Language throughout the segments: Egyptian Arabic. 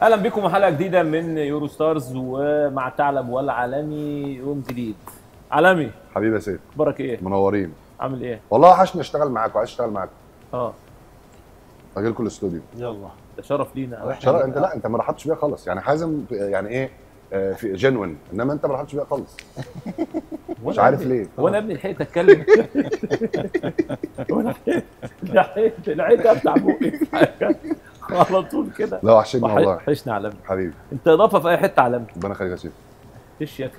اهلا بكم حلقه جديده من يورو ستارز ومع ثعلب والعالمي يوم جديد عالمي حبيبي يا سيف اخبارك ايه منورين عامل ايه والله وحشني اشتغل معاكم عايز اشتغل معاكم اه اجي لكم الاستوديو يلا ده شرف لينا وإحنا شرف جي- انت لا انت ما رحبتش بيها خالص يعني حازم يعني ايه آه، في جنون انما انت ما رحبتش بيها خالص مش عارف ليه وانا ابني لحقت اتكلم وانا لحقت لحقت افتح بوقي في حاجة. على طول كده لا وحشني والله وحشنا عالمي حبيبي انت اضافه في اي حته عالمي ربنا يخليك يا سيف ايش ياكل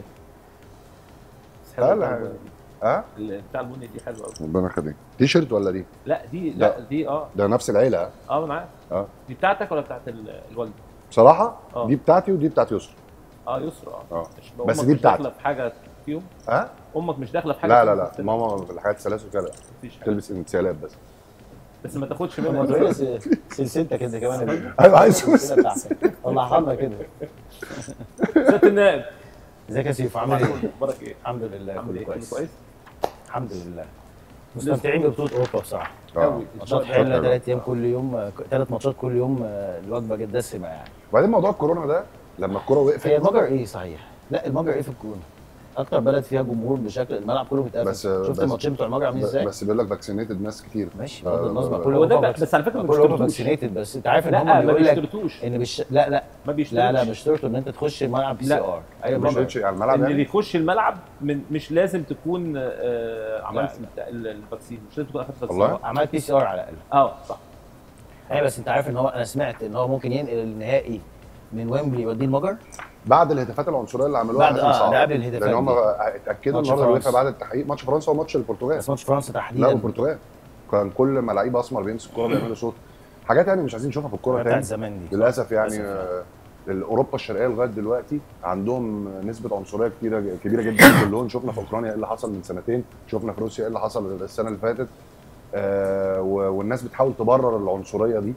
بس لا، حلوة لا. البني. ها ال- بتاع البني دي حلوه قوي ربنا يخليك تي شيرت ولا دي لا دي لا لا. دي اه ده نفس العيله ها؟ اه انا عارف اه دي بتاعتك ولا بتاعت ال- الوالده؟ بصراحه آه. دي بتاعتي ودي بتاعت يسرا اه يسرا اه اه مش- بس أمك دي مش بتاعتي. داخله في حاجه فيهم ها امك مش داخله في حاجه لا فيهم لا لا بس- ماما في الحاجات السلاسل كده مفيش حاجه تلبس انسيالات بس بس ما تاخدش ما منها تقولي س- سلسلتك انت كمان اللي- ايوه عايز السلسلة بتاعتك. طلعها لنا كده سياده النائب ازيك يا سيف عامل ايه؟ اخبارك ايه؟ الحمد لله عامل كله ايه؟ كله كويس كويس؟ الحمد لله مستمتعين ببطولة اوروبا بصراحة اه قوي ماتشات حلوة. حلوة ثلاث ايام كل يوم ثلاث ماتشات كل يوم آه، الوجبة جت دسمة يعني وبعدين موضوع الكورونا ده لما الكوره وقفت هي المجر ايه صحيح؟ لا المجر ايه في الكورونا؟ اكتر بلد فيها جمهور بشكل الملعب كله متقفل بس- شفت بس- الماتشين بتوع المجر عاملين ازاي؟ بس بيقول لك فاكسينيتد ناس كتير ماشي آه، بغض النظر آه، كل هو ده اوروبا بقى- بس على فكره ما كل اوروبا بيشترطوش فاكسينيتد بس انت عارف ان لا هم ما بيقول لك بيشترطوش ان بش... لا لا ما بيشترطوش لا لا بيشترطوا ان انت تخش الملعب بي سي لا. ار ايوه مش المجر بيتش على الملعب ان اللي يعني يخش الملعب من مش لازم تكون آه، عملت بتاع ال- الفاكسين مش لازم تكون اخدت فاكسين والله؟ عملت بي سي ار على الاقل اه صح ايوه بس انت عارف ان هو انا سمعت ان هو ممكن ينقل النهائي من ويمبلي يوديه المجر بعد الهتافات العنصريه اللي عملوها بعد- كان آه، صعب. ده قبل الهتافات لان هم دي. اتاكدوا ماتش النهارده فرنسا. الويفا بعد التحقيق ماتش فرنسا وماتش البرتغال بس ماتش فرنسا لا تحديدا والبرتغال كان كل ما لعيب اسمر بيمسك الكوره بيعملوا صوت حاجات يعني مش عايزين نشوفها في الكوره بتاعت تاني زمان دي للاسف يعني للأسف آه، اوروبا الشرقيه لغايه دلوقتي عندهم نسبه عنصريه كتيره كبيره جدا في اللون شفنا في اوكرانيا ايه اللي حصل من سنتين شفنا في روسيا ايه اللي حصل السنه اللي فاتت آه، و- والناس بتحاول تبرر العنصريه دي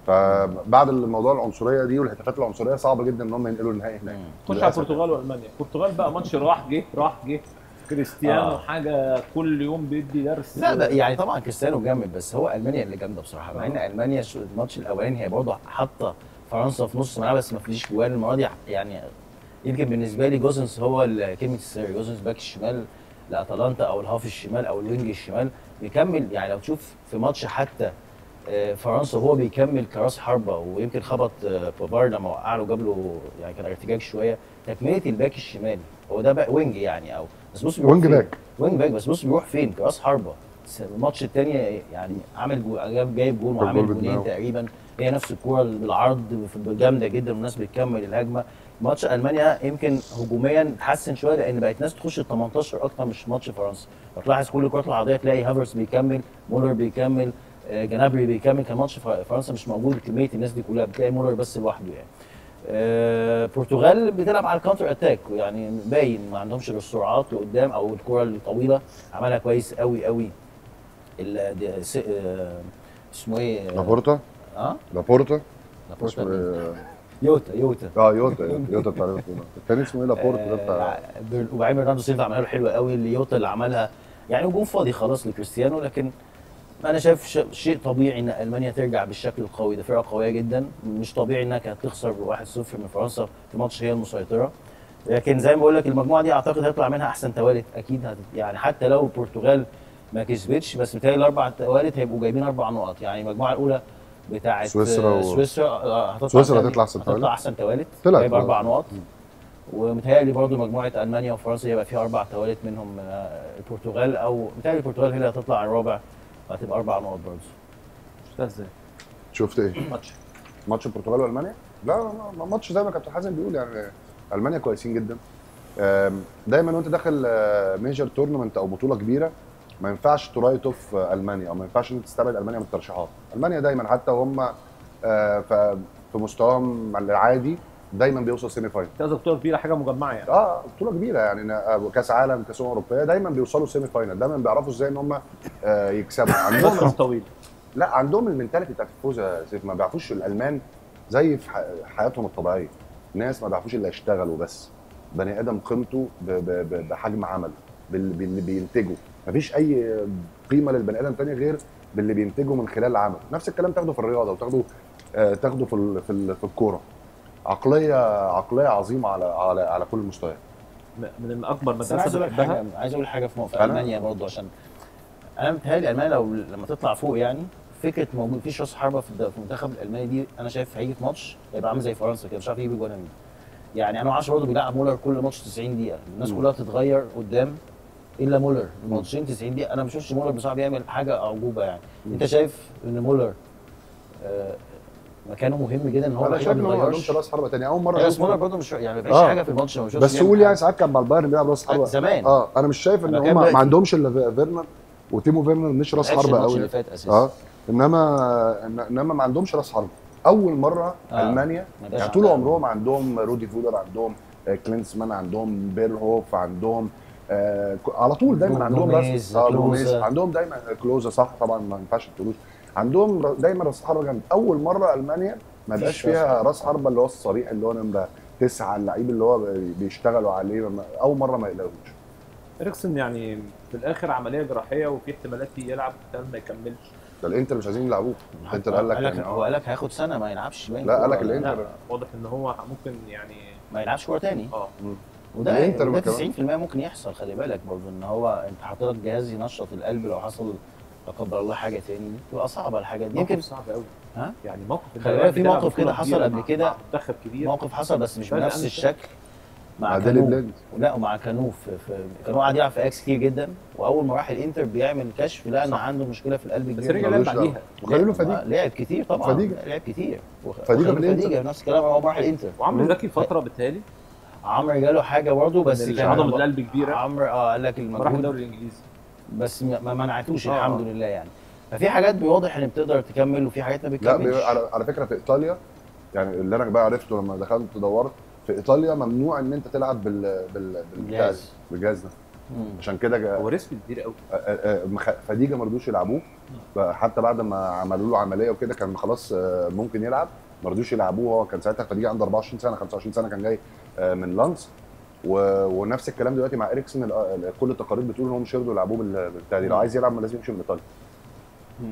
فبعد الموضوع العنصريه دي والهتافات العنصريه صعب جدا ان هم ينقلوا النهائي هناك خش على للأسف البرتغال والمانيا البرتغال بقى ماتش راح جه راح جه كريستيانو آه. حاجه كل يوم بيدي درس لا ده يعني طبعا كريستيانو جامد بس هو المانيا اللي جامده بصراحه مع ان المانيا شو- الماتش الاولاني هي برضه حاطه فرنسا في نص ملعب بس ما فيش جوان المره دي يعني يمكن بالنسبه لي جوزنس هو ال- كلمه السر جوزنس باك الشمال لاتلانتا او الهاف الشمال او الوينج الشمال بيكمل يعني لو تشوف في ماتش حتى آه، فرنسا هو بيكمل كراس حربه ويمكن خبط آه، بافار لما وقع له جاب له يعني كان ارتجاج شويه تكمله الباك الشمال هو ده باك وينج يعني او بس بص بيروح وينج فين. باك. وينج باك بس بص بيروح فين كراس حربه بس الماتش الثاني يعني عامل جو... جاب جايب جول جاب وعامل جول جولين بدماغه. تقريبا هي نفس الكوره بالعرض في- جامده جدا والناس بتكمل الهجمه ماتش المانيا يمكن هجوميا اتحسن شويه لان بقت ناس تخش ال 18 اكتر مش ماتش فرنسا هتلاحظ كل الكرات العرضيه تلاقي هافرز بيكمل مولر بيكمل آه، جنابري بيكمل كان ماتش فر- فرنسا مش موجود كميه الناس دي كلها بتلاقي مولر بس لوحده يعني آه، البرتغال بتلعب على الكاونتر اتاك يعني باين ما عندهمش غير السرعات لقدام او الكره الطويله عملها كويس قوي قوي ال- دي- س- آه، اسمه ايه لابورتا اه لابورتا لابورتا اسمه مين؟ إيه؟ يوتا يوتا اه يوتا يوتا بتاع ليفربول. التاني اسمه ايه لابورتا ده بتاع آه، بر- وبعدين برناردو سيلفا عملها له حلوه قوي اللي يوتا اللي عملها يعني هجوم فاضي خلاص لكريستيانو لكن انا شايف ش- شيء طبيعي ان المانيا ترجع بالشكل القوي ده فرقه قويه جدا مش طبيعي انها كانت تخسر 1-0 من فرنسا في ماتش هي المسيطره لكن زي ما بقول لك المجموعه دي اعتقد هيطلع منها احسن توالت اكيد هت... يعني حتى لو البرتغال ما كسبتش بس متهيألي الاربع توالت هيبقوا جايبين اربع نقط يعني المجموعه الاولى بتاعت سويسرا و- سويسرا آه، هتطلع سويسرا تاني- هتطلع أحسن توالت. هتطلع احسن توالت طلعت جايب اربع آه. نقط ومتهيألي برضو مجموعة ألمانيا وفرنسا هيبقى فيها أربع توالت منهم آه، البرتغال أو متهيألي البرتغال هي اللي هتطلع الرابع وهتبقى أربع نقط برضو شفتها ازاي؟ شفت ايه؟ ماتش ماتش البرتغال والمانيا؟ لا ما- ما- ماتش زي ما كابتن حازم بيقول يعني المانيا كويسين جدا آم، دايما وانت داخل ميجر تورنمنت او بطوله كبيره ما ينفعش ترايت اوف المانيا او ما ينفعش انت تستبعد المانيا من الترشيحات المانيا دايما حتى وهم آه، ف- في مستواهم العادي دايما بيوصل سيمي فاينل كذا بطوله كبيره حاجه مجمعه يعني اه بطوله كبيره يعني آه، كاس عالم كاس امم اوروبيه دايما بيوصلوا سيمي فاينل دايما بيعرفوا ازاي ان هم آه، يكسبوا فتره عندهم طويله لا عندهم المنتاليتي بتاعت الفوز يا سيف ما بيعرفوش الالمان زي في ح- حياتهم الطبيعيه ناس ما بيعرفوش الا يشتغلوا بس بني ادم قيمته ب- ب- ب- بحجم عمله بال- باللي بينتجه مفيش اي قيمه للبني ادم تاني غير باللي بينتجه من خلال عمله نفس الكلام تاخده في الرياضه وتاخده آه، تاخده في ال- في ال- في الكوره عقليه عقليه عظيمه على على على كل المستويات م- من اكبر بس انا عايز مدرسه اقول لك حاجه بحبها عايز اقول حاجه في, في أنا؟ المانيا برضه عشان انا متهيألي المانيا لو لما تطلع فوق يعني فكره موجود مفيش راس حربه في الد- في المنتخب الالماني دي انا شايف هيجي في ماتش هيبقى عامل زي فرنسا كده مش عارف يجيب جوان مين يعني انا ما اعرفش برضه بيلعب مولر كل ماتش 90 دقيقه الناس كلها بتتغير قدام الا مولر الماتشين 90 دقيقه انا ما بشوفش مولر بصراحه بيعمل حاجه اعجوبه يعني انت شايف ان مولر آه، مكانه مهم جدا ان هو انا اللعيبة شايف ان هو ما بيتغيرش. عندهمش راس حربه تاني اول مره بس أشوف- مولر برضه مش يعني ما بيعملش آه. حاجه في الماتش ما بشوفش بس بيعمل قول يعني حاجة. ساعات كان مع البايرن بيلعب راس حربه زمان. اه انا مش شايف ان أنا هم كان ما دلوقتي- عندهمش الا في- فيرنر وتيمو فيرنر مش راس لعبش حربه الماتش قوي اللي فات اساسا اه انما انما ما عندهمش راس حربه اول مره آه. المانيا ما جاش يعني طول عندها. عمرهم عندهم رودي فولر عندهم آه، كلينسمان عندهم بيرهوف عندهم آه ك- على طول دايما عندهم جوميز، راس اه كلوزا. جوميز عندهم دايما كلوزا صح طبعا ما ينفعش تقولوش عندهم ر- دايما راس حربه جامد اول مره المانيا ما مفيش بقاش راس فيها حربة. راس حربه اللي هو الصريح اللي هو نمره تسعه اللعيب اللي هو بي- بيشتغلوا عليه ما- اول مره ما يلاقوش اريكسن يعني في الاخر عمليه جراحيه وفي احتمالات يلعب احتمال ما يكملش ده الانتر مش عايزين يلعبوه الانتر قال لك قال لك يعني هو آه. قال لك هياخد سنه ما يلعبش باين لا، قال لك كورة. الإنتر. لا واضح ان هو ممكن يعني ما يلعبش كوره تاني اه وده الإنتر وده كمان. 90% ممكن يحصل خلي بالك برضه ان هو انت حاطط لك جهاز ينشط القلب لو حصل لا قدر الله حاجه تاني تبقى صعبه الحاجات دي يمكن يمكن صعب قوي ها؟ يعني موقف خلي بالك في بتلعب موقف كده بطولة حصل كبيرة قبل مع- كده. مع منتخب كبير موقف حصل بس مش فجأة بنفس أنت- الشكل مع مع ديلي كانو بليند لا ومع كانو في, في كانو قاعد يلعب في اكس كتير جدا واول ما راح الانتر بيعمل كشف لقى ان صح. عنده مشكله في القلب بس كبير رجع لعب ملوش بعديها دعوة. وخليله لعب- فديك لعب كتير طبعا فديجة. لعب كتير وخ- فديجة وخليل بالإنتر. فديجة نفس الكلام هو راح الانتر وعمرو مم. زكي فتره بتهيألي عمرو جاله حاجه برضه بس إن كان عضله القلب كبيره عمرو اه قال لك راح المجهود الدوري الانجليزي بس ما ما منعتوش آه. الحمد لله يعني ففي حاجات واضح ان بتقدر تكمل وفي حاجات ما لا بتكملش بي- على, على فكره في ايطاليا يعني اللي انا بقى عرفته لما دخلت دورت في ايطاليا ممنوع ان انت تلعب بال بال بالجهاز بالجهاز. بالجهاز ده مم. عشان كده جا- هو ريسك كبير قوي آه، آه، مخ- فديجا ما رضوش يلعبوه بقى حتى بعد ما عملوا له عمليه وكده كان خلاص آه، ممكن يلعب ما رضوش يلعبوه هو كان ساعتها فديجا عنده 24 سنه 25 سنه كان جاي آه، من لانس و... ونفس الكلام دلوقتي مع اريكسن ال- ال- كل التقارير بتقول ان هم مش هيرضوا يلعبوه بال- بالبتاع دي لو مم. عايز يلعب ما لازم يمشي من ايطاليا مم.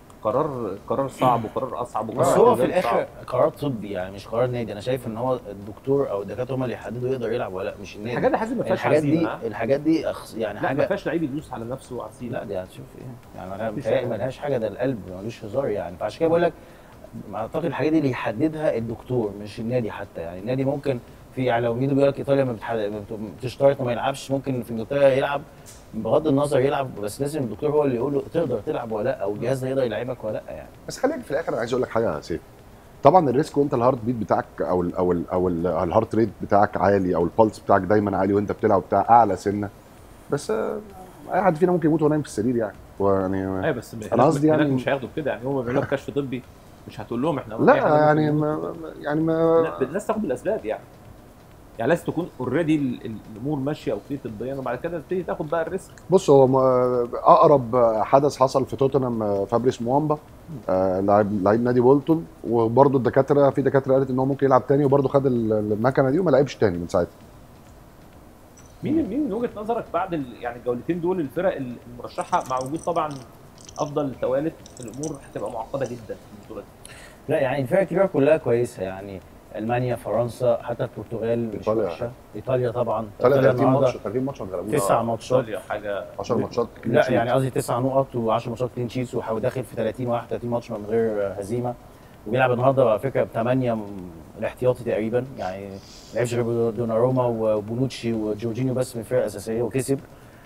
قرار قرار صعب وقرار اصعب وقرار بس هو في اعتزال الاخر صعب. قرار طبي يعني مش قرار نادي انا شايف ان هو الدكتور او الدكاتره هم اللي يحددوا يقدر يلعب ولا لا مش النادي الحاجات دي حازم ما فيهاش الحاجات دي عزيمه ها؟ الحاجات دي أخص يعني لا ما حاجه فيهاش لعيب يدوس على نفسه عزيمه لا دي هتشوف ايه يعني انا مفيش متهيألي حاجة. ملهاش حاجه ده القلب ملوش هزار يعني فعشان كده بقول لك اعتقد الحاجات دي اللي يحددها الدكتور مش النادي حتى يعني النادي ممكن في يعني لو ميدو بيقول لك ايطاليا ما بتح- ما بت- بتشترط إنه ما يلعبش ممكن في انجلترا يلعب بغض النظر يلعب بس لازم الدكتور هو اللي يقول له تقدر تلعب ولا لا او الجهاز ده يقدر يلعبك ولا لا يعني بس خليك في الاخر انا عايز اقول لك حاجه يا سيف طبعا الريسك وانت الهارت بيت بتاعك او ال او ال او ال الهارت ريت بتاعك عالي او البلس بتاعك دايما عالي وانت بتلعب بتاع اعلى سنه بس آه، اي حد فينا ممكن يموت وهو نايم في السرير يعني ويعني ايوه بس أنا قصدي هناك يعني- مش هياخدوا كده يعني هو بيعملوا لك كشف طبي مش هتقول لهم احنا لا أي حاجة يعني ممكن ما نموت. يعني ما لا لازم تاخد بالاسباب يعني يعني لازم تكون اوريدي الامور ماشيه اوكي طبيا وبعد كده تبتدي تاخد بقى الريسك بص هو ما- اقرب حدث حصل في توتنهام آه، فابريس موامبا آه، لاعب لعيب نادي بولتون وبرده الدكاتره في دكاتره قالت ان هو ممكن يلعب تاني وبرده خد ال- المكنه دي وما لعبش تاني من ساعتها مين مين من وجهه نظرك بعد ال- يعني الجولتين دول الفرق المرشحه مع وجود طبعا افضل توالت الامور هتبقى معقده جدا في البطوله دي لا يعني الفرق الكبيره كلها كويسه يعني المانيا فرنسا حتى البرتغال مش إيطاليا. وحشه ايطاليا طبعا 30 النهاردة ماتش 30 ماتش ما اتغلبوش تسع ماتشات ايطاليا حاجه 10 ماتشات لا يعني قصدي تسع نقط و10 ماتشات كلين شيتس وداخل في 30 31 ماتش من غير هزيمه وبيلعب النهارده على فكره بثمانيه الاحتياطي تقريبا يعني ما لعبش غير دوناروما وبونوتشي وجورجينيو بس من الفرقه الاساسيه وكسب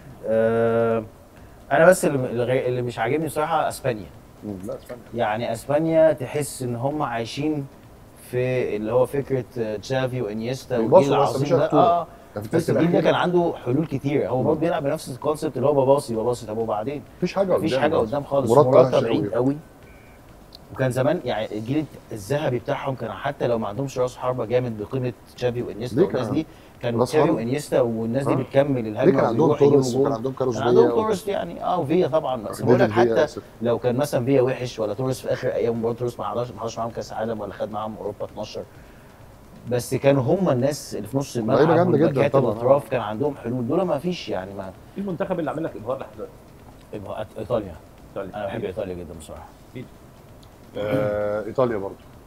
آه انا بس اللي, اللي- اللي مش عاجبني بصراحه اسبانيا مم، لا اسبانيا يعني اسبانيا تحس ان هم عايشين في اللي هو فكره تشافي وانيستا بيباصوا والجيل بس العظيم مش ده هيخطوها. اه ده في بس التست الجيل ده الاخير كان عنده حلول كتير هو برضه بيلعب بنفس الكونسيبت اللي هو بباصي بباصي طب وبعدين مفيش حاجه مفيش قدام حاجه خالص. قدام خالص مراد مراد وحش بعيد قوي. قوي وكان زمان يعني الجيل الذهبي بتاعهم كان حتى لو ما عندهمش راس حربه جامد بقيمه تشافي وانيستا ليه والناس كان- دي كان راس تشافي حربة؟ وانيستا والناس دي آه. بتكمل ليه الهجمه كان عندهم وبيروحوا يجيبوا توريس جول. وكان عندهم كاروس كان عندهم فيا توريس يعني اه وفيا طبعا بس ديفيد بقول لك فيا حتى آسف. لو كان مثلا فيا وحش ولا توريس في اخر ايام برضه توريس ما حضرش ما حضرش معاهم كاس عالم ولا خد معاهم اوروبا 12 بس كانوا هم الناس اللي في نص لعيبة الملعب جامدة جدا والباكات طبعاً. والاطراف كان عندهم حلول دول ما فيش يعني ما في المنتخب اللي عامل لك ابهار لحد دلوقتي يبقى ايطاليا ايطاليا انا بحب ايطاليا جدا بصراحه آه، ايطاليا برضه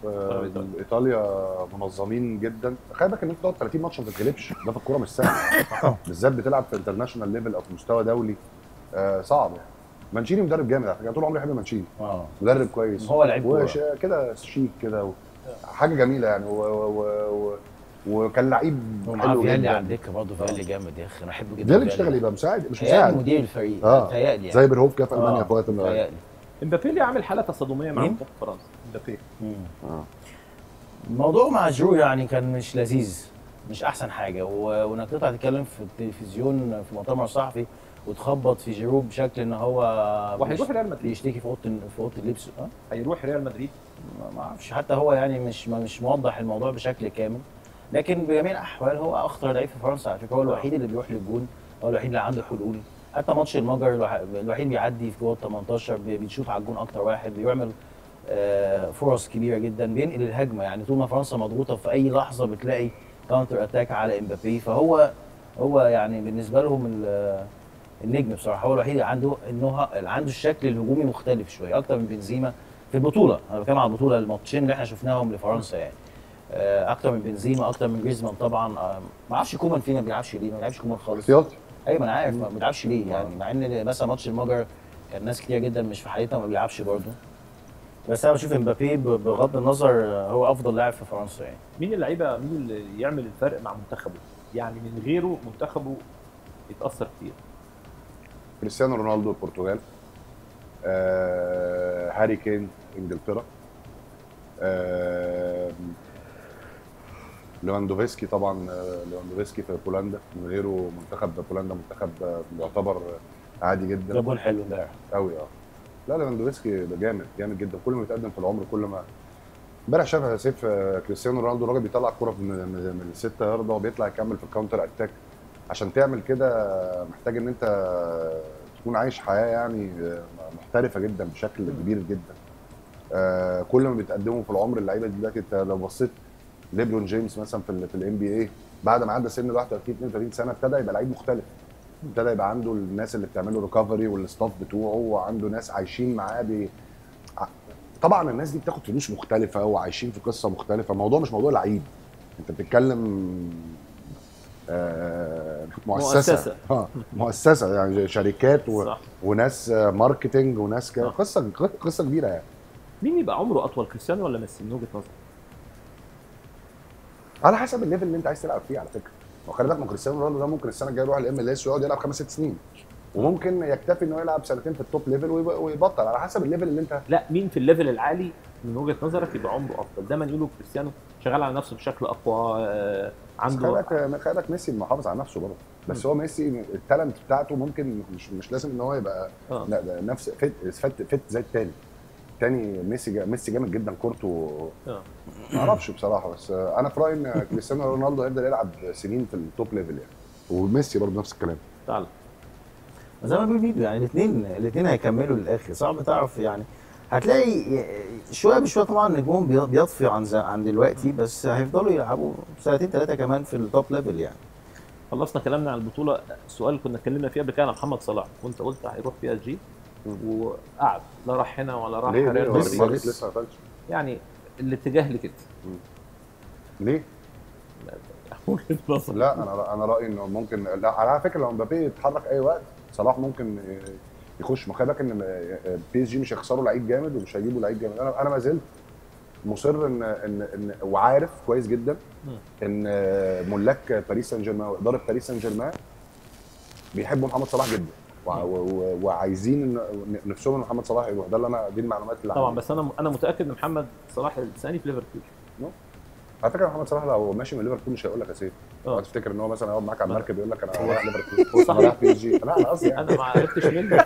آه، إيطاليا. ايطاليا منظمين جدا خلي بالك ان انت تقعد 30 ماتش ما تتغلبش ده في الكوره مش سهل بالذات بتلعب في انترناشونال ليفل او في مستوى دولي آه، صعب يعني مانشيني مدرب جامد على فكره طول عمري بحب مانشيني اه مدرب كويس هو لعيب كورة. وش- كده شيك كده و... حاجه جميله يعني و... و... و... وكان لعيب ومعاه حلو فيالي على جدا الدكه برضه فيالي جامد يا اخي انا بحبه جدا فيالي اشتغل يبقى مساعد مش مساعد مساعد مدير الفريق اه متهيألي يعني زي بيرهوف كده في المانيا آه، في وقت من الاوقات متهيألي امبابي اللي عامل حاله تصادميه مع مين؟ منتخب فرنسا امبابي مم. آه. الموضوع مع جو يعني كان مش لذيذ مش احسن حاجه و- وانك تطلع تتكلم في التلفزيون في مؤتمر صحفي وتخبط في جيرو بشكل ان هو وهيروح ريال مدريد بيشتكي في اوضه في اوضه اللبس اه هيروح ريال مدريد ما- ما اعرفش حتى هو يعني مش ما- مش موضح الموضوع بشكل كامل لكن بجميع الاحوال هو اخطر لعيب في فرنسا على فكره هو الوحيد اللي بيروح للجون هو الوحيد اللي عنده حلول حتى ماتش المجر الوح- الوحيد بيعدي في جوه ال 18 بي- بيشوط على الجون اكتر واحد بيعمل آه، فرص كبيره جدا بينقل الهجمه يعني طول ما فرنسا مضغوطه في اي لحظه بتلاقي كاونتر اتاك على امبابي فهو هو يعني بالنسبه لهم ال- النجم بصراحه هو الوحيد اللي عنده انه اللي عنده الشكل الهجومي مختلف شويه اكتر من بنزيما في البطوله انا بتكلم على البطوله الماتشين اللي احنا شفناهم لفرنسا يعني آه، اكتر من بنزيما اكتر من جريزمان طبعا آه، ما اعرفش كومان فين ما بيلعبش ليه ما بيلعبش كومان خالص احتياطي ايوه ما انا عارف ما بيلعبش ليه يعني مع ان مثلا ماتش المجر كان ناس كتير جدا مش في حالتها ما بيلعبش برضه بس انا بشوف امبابي ب- بغض النظر آه، هو افضل لاعب في فرنسا يعني مين اللعيبه مين اللي يعمل الفرق مع منتخبه يعني من غيره منتخبه يتاثر كتير كريستيانو رونالدو البرتغال آه هاري كين انجلترا آه ليفاندوفسكي طبعا آه، ليفاندوفسكي في بولندا من غيره منتخب بولندا منتخب آه، يعتبر عادي جدا جاب جول حلو امبارح قوي اه لا ليفاندوفسكي ده جامد جامد جدا كل ما بيتقدم في العمر كل ما امبارح شاف يا سيف آه، كريستيانو رونالدو الراجل بيطلع الكوره من من من الستة ياردة وبيطلع يكمل في الكاونتر اتاك عشان تعمل كده آه، محتاج ان انت آه، تكون عايش حياه يعني آه، محترفه جدا بشكل كبير جدا آه، كل ما بيتقدموا في العمر اللعيبه دي دلوقتي انت لو بصيت ليبرون جيمس مثلا في ال في الام بي اي بعد ما عدى سن ال 31 32 سنه ابتدى يبقى لعيب مختلف ابتدى يبقى عنده الناس اللي بتعمل له ريكفري والستاف بتوعه وعنده ناس عايشين معاه بي... ع- طبعا الناس دي بتاخد فلوس مختلفه وعايشين في قصه مختلفه الموضوع مش موضوع لعيب انت بتتكلم آه مؤسسه مؤسسة. اه مؤسسه يعني شركات و... صح وناس آه، ماركتينج وناس ك... صح. قصه قصه كبيره يعني مين يبقى عمره اطول كريستيانو ولا ميسي من وجهه نظرك على حسب الليفل اللي انت عايز تلعب فيه على فكره وخلي بالك ما كريستيانو رونالدو ده ممكن السنه الجايه يروح الام ال اس ويقعد يلعب خمس ست سنين وممكن يكتفي انه يلعب سنتين في التوب ليفل ويب- ويبطل على حسب الليفل اللي انت لا مين في الليفل العالي من وجهه نظرك يبقى عمره افضل دايما يقولوا كريستيانو شغال على نفسه بشكل اقوى آه، بس خلي عنده بالك خلي بالك ميسي محافظ على نفسه برضه بس هو ميسي التالنت بتاعته ممكن مش مش لازم ان هو يبقى آه. لا ده نفس فت فت, فت زي التاني التاني ميسي جا ميسي جامد جدا كورته آه. ما اعرفش بصراحه بس انا في رايي ان كريستيانو رونالدو هيفضل يلعب سنين في التوب ليفل يعني وميسي برضه نفس الكلام تعال زي ما بيقول ميدو يعني الاثنين الاثنين هيكملوا للاخر صعب تعرف يعني هتلاقي شويه بشويه طبعا نجوم بي- بيطفي عن ز- عن دلوقتي بس هيفضلوا يلعبوا سنتين ثلاثه كمان في التوب ليفل يعني خلصنا كلامنا عن البطوله السؤال اللي كنا اتكلمنا فيه قبل كده على محمد صلاح وانت قلت هيروح بي اس جي وقعد لا راح هنا ولا راح ليه ليه ريال هو لسه- مدريد لسه لسه ما قفلش يعني الاتجاه لكده ليه؟ وجهه نظر لا انا انا رايي انه ممكن لا على فكره لو مبابي يتحرك اي وقت صلاح ممكن يخش ما خلي بالك ان بي اس جي مش هيخسروا لعيب جامد ومش هيجيبوا لعيب جامد انا انا ما زلت مصر ان ان ان وعارف كويس جدا ان ملاك باريس سان جيرمان واداره باريس سان جيرمان بيحبوا محمد صلاح جدا وع- و- و- وعايزين إن- نفسهم ان محمد صلاح يروح ده اللي انا دي المعلومات اللي طبعا عندي. بس انا انا متاكد ان محمد صلاح الثاني في ليفربول على فكره محمد صلاح لو ماشي من ليفربول مش هيقول لك يا سيف اه تفتكر ان هو مثلا يقعد معاك على المركب يقول لك انا هو- رايح ليفربول هو انا صحيح. رايح بي اس جي لا انا قصدي يعني انا ما عرفتش منه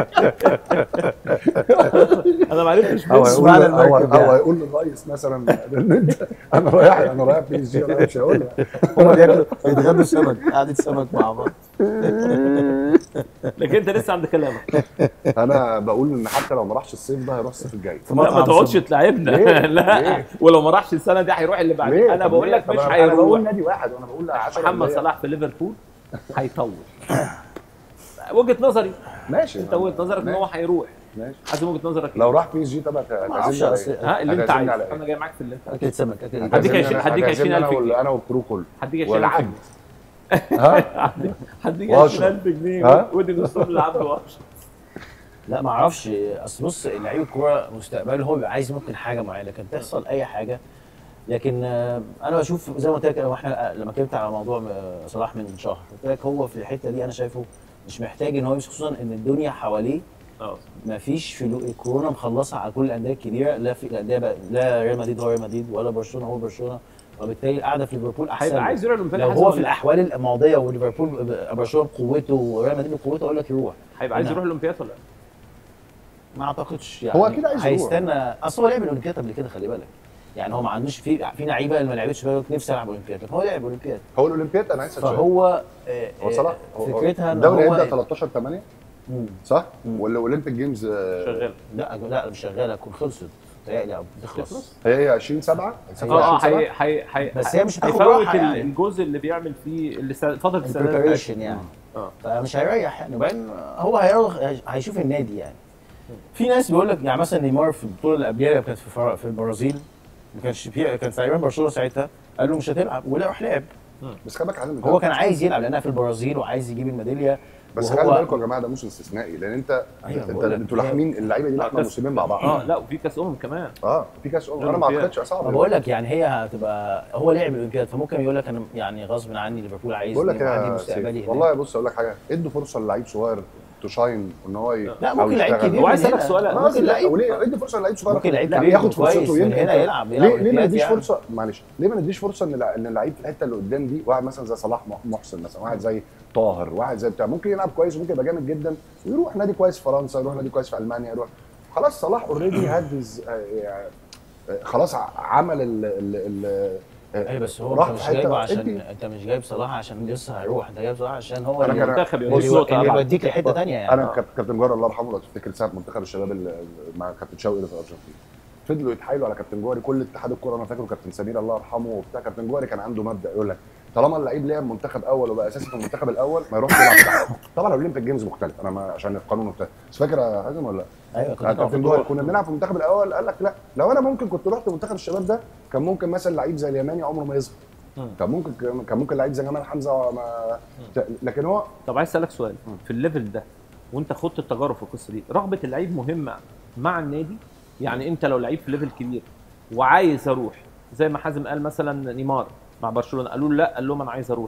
انا ما عرفتش او منه هيقول على له- او المركب او يعني. هيقول للرئيس مثلا ان انت انا رايح انا رايح بي اس جي لا مش هيقول له هم بياكلوا بيتغدوا سمك قعده سمك مع بعض لكن انت لسه عند كلامك انا بقول ان حتى لو ما راحش الصيف ده هيروح الصيف الجاي في لا ما مطعم تقعدش سمك. تلعبنا ليه؟ لا ليه؟ ولو ما راحش السنه دي هيروح اللي بعدين انا طب بقول ليه؟ لك طب مش أنا- انا بقول هيروح نادي واحد وانا بقول 10 محمد أندية. صلاح في ليفربول هيطول وجهه نظري ماشي انت وجهه نظرك ان هو ماشي. هيروح ماشي حازم وجهه نظرك إيه؟ لو راح بي اس جي طب ما اعرفش هتعزمني على أصل- ايه؟ ها اللي انت هتعزمني عايزه على ايه؟ انا جاي معاك في اللي انت عايزه اكل سمك اكل هديك هتعزمني عشرين- أنا- هديك هتعزمني 20,000 انا وال- جنيه. انا والكرو كله هديك والعب 20000 ها هديك واشرب. 20000 جنيه ها؟ ودي نصهم للعبد واشرب لا ما اعرفش اصل بص لعيب الكوره مستقبله هو بيبقى عايز ممكن حاجه معينه لكن تحصل اي حاجه لكن آه، انا بشوف زي ما قلت لك واحنا لما اتكلمت على موضوع آه، صلاح من شهر قلت لك هو في الحته دي انا شايفه مش محتاج ان هو يمشي خصوصا ان الدنيا حواليه اه ما فيش فلو الكورونا مخلصه على كل الانديه الكبيره لا في الانديه بقى- لا ريال مدريد هو ريال مدريد ولا برشلونه هو برشلونه وبالتالي القعده في ليفربول احسن هيبقى له. عايز يروح الاولمبياد لو حازم هو ولا في لا؟ الاحوال الماضيه وليفربول برشلونه بقوته وريال مدريد بقوته اقول لك يروح هيبقى عايز أنا- يروح الاولمبياد ولا لا؟ ما اعتقدش يعني هو أكيد عايز يروح. هيستنى اصل هو لعب الاولمبياد قبل كده خلي بالك يعني هو ما عندوش في في لعيبه اللي ما لعبتش بيقول لك نفسي العب اولمبياد لكن هو لعب اولمبياد هو الاولمبياد انا عايز اسال سؤال فهو آه، هو صلاح هو- هو فكرتها ان الدوري هو هيبدا 13 8 مم. صح؟ مم. والاولمبيك جيمز آه، شغال لا لا مش شغاله تكون خلصت متهيألي او بتخلص هي هي 20 7 اه اه هي هي هي بس هي مش هتاخد هيفوت راحة يعني. الجزء اللي بيعمل فيه اللي سا- فتره السنه البريبريشن يعني اه فمش هيريح يعني وبعدين هو هيروح هيشوف النادي يعني في ناس بيقول لك يعني مثلا نيمار في البطوله اللي قبلها كانت في فر- في البرازيل ما كانش في كان تقريبا برشلونه ساعتها قال له مش هتلعب ولا راح لعب بس خلي بالك عادل هو كان عايز يلعب لانها في البرازيل وعايز يجيب الميداليه بس وهو- خلي بالكم يا جماعه ده موسم استثنائي لان انت أيوة، انت بقول لك. انتوا لاحمين اللعيبه دي لاحمه كاس- موسمين مع بعض اه لا وفي كاس امم كمان اه في كاس امم انا ما الأولمبياد. اعتقدش صعب ما بقول لك يعني هي هتبقى هو لعب الاولمبياد فممكن يقول لك انا يعني غصب عني ليفربول عايز بقول لك عندي يا مستقبلي سيف هناك. والله بص اقول لك حاجه ادوا فرصه للعيب صغير تشاين ان هو ي... لا أو ممكن لعيب يشتغل. كبير هو عايز من اسالك هنا. سؤال ما ممكن قصدي لا لعيب وليه ادي فرصه للعيب صغير ممكن لعيب لا، كبير ياخد كويس فرصته من يمكن هنا يلعب يلعب ليه ليه ما أولمبياد نديش يعني. فرصه معلش ليه ما نديش فرصه ان الع- ان اللعيب في الحته اللي قدام دي واحد مثلا زي صلاح مح- محسن مثلا واحد زي طاهر واحد زي بتاع ممكن يلعب كويس وممكن يبقى جامد جدا ويروح نادي كويس في فرنسا يروح نادي كويس في المانيا يروح خلاص صلاح اوريدي هدز خلاص ع- عمل ال ال ال اي بس هو راح انت في مش حتة- جايبه عشان ادي. انت مش جايب صلاح عشان لسه هيروح انت جايب صلاح عشان هو أنا اللي, كان- المنتخب اللي, يبص يو- له اللي طبعا يوديك لحته ثانيه يعني انا كاب- كابتن جوهر الله يرحمه لو تفتكر ساعه منتخب الشباب ال- ال- مع كابتن شوقي اللي في الارجنتين فضلوا يتحايلوا على كابتن جوهري كل اتحاد الكوره انا فاكره كابتن سمير الله يرحمه وبتاع كابتن جوهري كان عنده مبدا يقول لك طالما اللعيب لعب منتخب اول وبقى اساسي في المنتخب الاول ما يروحش يلعب تحت طبعا الاولمبيك جيمز مختلف انا ما عشان القانون مختلف بس فاكر يا حازم ولا لا؟ ايوه يعني كنت طبعا كابتن جوهري كنا بنلعب في المنتخب الاول قال لك لا لو انا ممكن كنت رحت منتخب الشباب ده كان ممكن مثلا لعيب زي اليماني عمره ما يظهر مم. كان ممكن كان ممكن لعيب زي جمال حمزه ما لكن هو طب عايز اسالك سؤال في الليفل ده وانت خدت التجارب في القصه دي رغبه اللعيب مهمه مع النادي يعني انت لو لعيب في ليفل كبير وعايز اروح زي ما حازم قال مثلا نيمار مع برشلونه قالوا له لا قال لهم انا عايز اروح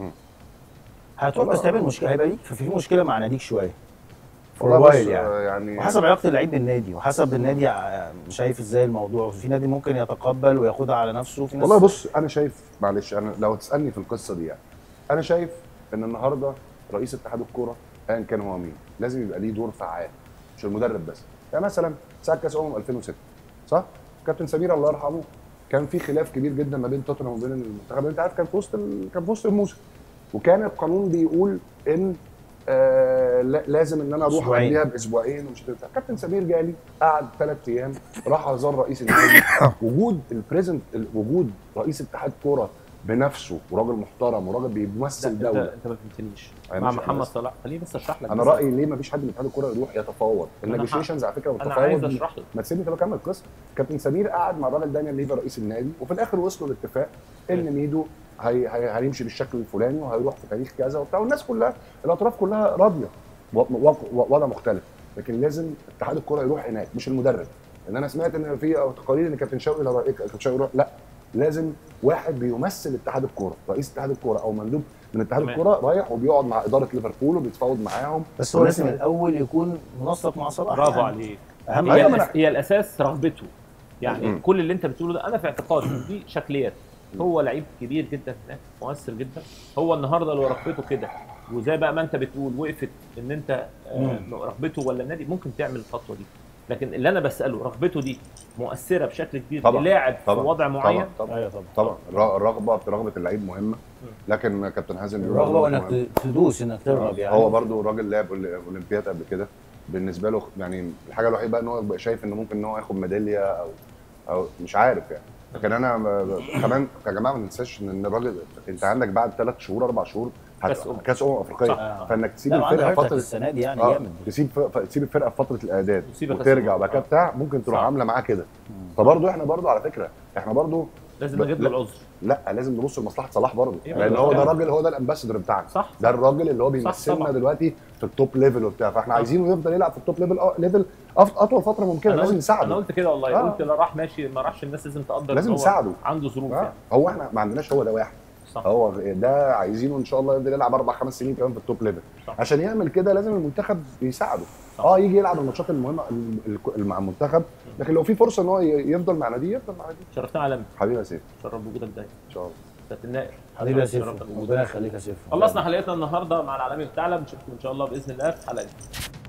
هتروح بس تعمل مشكله هيبقى ليك في مشكله مع ناديك شويه في والله الوايل بص، يعني آه، يعني وحسب علاقه اللعيب بالنادي وحسب النادي ع- شايف ازاي الموضوع في نادي ممكن يتقبل وياخدها على نفسه في ناس والله بص انا شايف معلش انا لو تسالني في القصه دي يعني انا شايف ان النهارده رئيس اتحاد الكوره ايا كان هو مين لازم يبقى ليه دور فعال مش المدرب بس يعني مثلا ساعه كاس امم 2006 صح كابتن سمير الله يرحمه كان في خلاف كبير جدا ما بين توتنهام وبين المنتخب انت عارف كان في وسط ال... كان في وسط الموسم وكان القانون بيقول ان آه لا- لازم ان انا اروح أسبوعين. قبلها باسبوعين ومش هتنفع كابتن سمير جالي قعد ثلاث ايام راح زار رئيس النادي وجود البريزنت وجود رئيس اتحاد كوره بنفسه وراجل محترم وراجل بيمثل انت دوله انت ما فهمتنيش أنا مع مش- محمد أنا- صلاح خليني بس اشرح لك انا بس. رايي ليه ما فيش حد من اتحاد الكوره يروح يتفاوض أنا النيجوشيشنز على فكره انا عايز والتفاوض اشرح لك ما تسيبني طب اكمل القصه كابتن سمير قعد مع الراجل دانيال ليفا رئيس النادي وفي الاخر وصلوا لاتفاق ان ميدو هي هي هيمشي بالشكل الفلاني وهيروح في تاريخ كذا وبتاع والناس كلها الاطراف كلها راضيه و- و- و- وضع مختلف لكن لازم اتحاد الكوره يروح هناك مش المدرب ان انا سمعت ان في تقارير ان كابتن شوقي لو- كابتن شوقي يروح لا لازم واحد بيمثل اتحاد الكوره رئيس اتحاد الكوره او مندوب من اتحاد تمام. الكوره رايح وبيقعد مع اداره ليفربول وبيتفاوض معاهم بس هو لازم الاول يكون منسق مع صلاح برافو يعني. عليك اهم هي, أيوة، حاجه ما الأس... هي الاساس رغبته يعني مم. كل اللي انت بتقوله ده انا في اعتقادي دي شكليات هو لعيب كبير جدا هناك مؤثر جدا هو النهارده لو رغبته كده وزي بقى ما انت بتقول وقفت ان انت آه، رغبته ولا النادي ممكن تعمل الخطوه دي لكن اللي انا بساله رغبته دي مؤثره بشكل كبير طبعاً، للاعب في طبعاً، وضع معين طبعا طبعا ايوه طبعا طبعا الر- الرغبه في رغبه اللعيب مهمه لكن كابتن حازم بيقول الرغبه برضه وانك مهم. ت- تدوس انك ترغب يعني هو برضه راجل لعب أول- اولمبياد قبل كده بالنسبه له يعني الحاجه الوحيده بقى ان هو يبقى شايف انه ممكن ان هو ياخد ميداليه او او مش عارف يعني لكن انا ب- ب- كمان يا جماعه ما ننساش ان الراجل انت عندك بعد ثلاث شهور اربع شهور هت- كأس أمم. كاس امم افريقيه صح. فانك تسيب لا وعنده الفرقه هيرتك فتره السنه دي يعني اه جامد تسيب ف- تسيب الفرقه في فتره الاعداد وتسيبها كأس وترجع أمم. وبعد كده آه. بتاع ممكن تروح صح. عامله معاه كده فبرضه احنا برضه على فكره احنا برضه لازم ب- نجيب لا. له العذر لا لازم نبص لمصلحه صلاح برضه إيه لان بقى؟ هو ده فعلا. الراجل هو ده الامباسدور بتاعنا صح ده الراجل اللي هو طبعا. بيمثلنا دلوقتي في التوب ليفل وبتاع فاحنا عايزينه يفضل يلعب في التوب ليفل أ- ليفل أف- اطول فتره ممكنه أنا لازم قلت- نساعده انا قلت كده والله آه. قلت لا راح ماشي ما راحش الناس لازم تقدر لازم إن هو نساعده. عنده ظروف آه. يعني هو احنا ما عندناش هو ده واحد صح هو ده عايزينه ان شاء الله يفضل يلعب اربع خمس سنين كمان في التوب ليفل صح. عشان يعمل كده لازم المنتخب يساعده صح. اه يجي يلعب الماتشات المهمه ال- ال- مع المنتخب لكن لو في فرصه ان هو ي- يفضل مع ناديه يفضل مع ناديه شرفتنا عالمي حبيبي يا سيف شرف بوجودك دايما ان شاء الله كابتن النائر حبيبي يا سيف شرفتنا بوجودك. ربنا يخليك يا سيف خلصنا حلقتنا النهارده مع العالمي بتاعنا بنشوفكم ان شاء الله باذن الله في حلقه جديدة.